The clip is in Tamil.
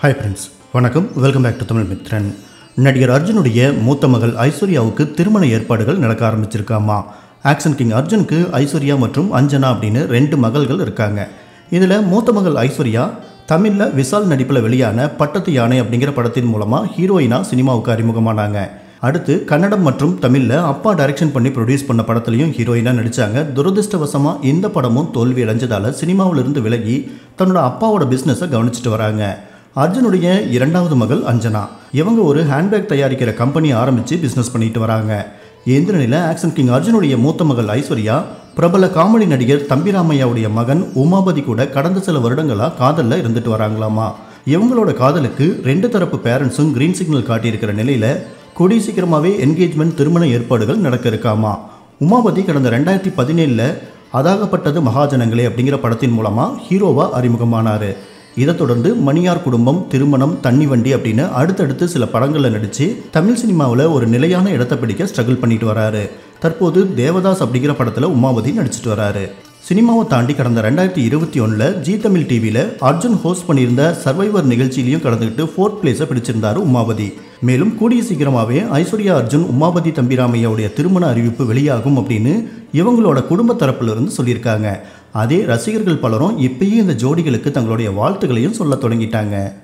ஹாய் ஃப்ரெண்ட்ஸ் வணக்கம் welcome back to Tamil Mithran நடிகர் அர்ஜுனுடைய மூத்த மகள் ஐஸ்வர்யாவுக்கு திருமண ஏற்பாடுகள் நடக்க ஆரம்பிச்சிருக்காமா ஆக்ஷன் கிங் அர்ஜுனுக்கு ஐஸ்வர்யா மற்றும் அஞ்சனா அப்படின்னு ரெண்டு மகள்கள் இருக்காங்க இதில் மூத்த மகள் ஐஸ்வர்யா தமிழில் விசால் நடிப்பில் வெளியான பட்டத்து யானை அப்படிங்கிற படத்தின் மூலமாக ஹீரோயினா சினிமாவுக்கு அறிமுகமானாங்க அடுத்து கன்னடம் மற்றும் தமிழில் அப்பா டைரக்ஷன் பண்ணி ப்ரொடியூஸ் பண்ண படத்துலையும் ஹீரோயினாக நடித்தாங்க துரதிருஷ்டவசமாக இந்த படமும் தோல்வி அடைஞ்சதால் சினிமாவிலிருந்து விலகி தன்னோட அப்பாவோட பிஸ்னஸை கவனிச்சிட்டு வராங்க அர்ஜுனுடைய இரண்டாவது மகள் அஞ்சனா இவங்க ஒரு ஹேண்ட்பேக் தயாரிக்கிற கம்பெனி ஆரம்பித்து பிஸ்னஸ் பண்ணிட்டு வராங்க இந்த நிலையில் ஆக்ஷன் கிங் அர்ஜுனுடைய மூத்த மகள் ஐஸ்வர்யா பிரபல காமெடி நடிகர் தம்பிராமையாவுடைய மகன் உமாபதி கூட கடந்த சில வருடங்களாக காதலில் இருந்துட்டு வராங்களாமா இவங்களோட காதலுக்கு ரெண்டு தரப்பு பேரண்ட்ஸும் கிரீன் சிக்னல் காட்டியிருக்கிற நிலையில் கூடிய சீக்கிரமாகவே என்கேஜ்மெண்ட் திருமண ஏற்பாடுகள் நடக்க இருக்காமா உமாபதி கடந்த ரெண்டாயிரத்தி பதினேழில் அதாகப்பட்டது மகாஜனங்களே அப்படிங்கிற படத்தின் மூலமாக ஹீரோவாக அறிமுகமானார் இதைத் தொடர்ந்து மணியார் குடும்பம் திருமணம் தண்ணி வண்டி அப்படின்னு அடுத்தடுத்து சில படங்களில் நடித்து தமிழ் சினிமாவில் ஒரு நிலையான இடத்தை பிடிக்க ஸ்ட்ரகிள் பண்ணிட்டு வராரு தற்போது தேவதாஸ் அப்படிங்கிற படத்தில் உமாவதி நடிச்சிட்டு வராரு சினிமாவை தாண்டி கடந்த ரெண்டாயிரத்தி இருபத்தி ஒன்றில் ஜி தமிழ் டிவியில் அர்ஜுன் ஹோஸ்ட் பண்ணியிருந்த சர்வைவர் நிகழ்ச்சியிலையும் கலந்துக்கிட்டு ஃபோர்த் பிளேஸை பிடிச்சிருந்தாரு உமாவதி மேலும் கூடிய சீக்கிரமாகவே ஐஸ்வர்யா அர்ஜுன் உமாபதி தம்பிராமையாவுடைய திருமண அறிவிப்பு வெளியாகும் அப்படின்னு இவங்களோட குடும்ப தரப்பிலிருந்து சொல்லியிருக்காங்க அதே ரசிகர்கள் பலரும் இப்பயும் இந்த ஜோடிகளுக்கு தங்களுடைய வாழ்த்துக்களையும் சொல்ல தொடங்கிட்டாங்க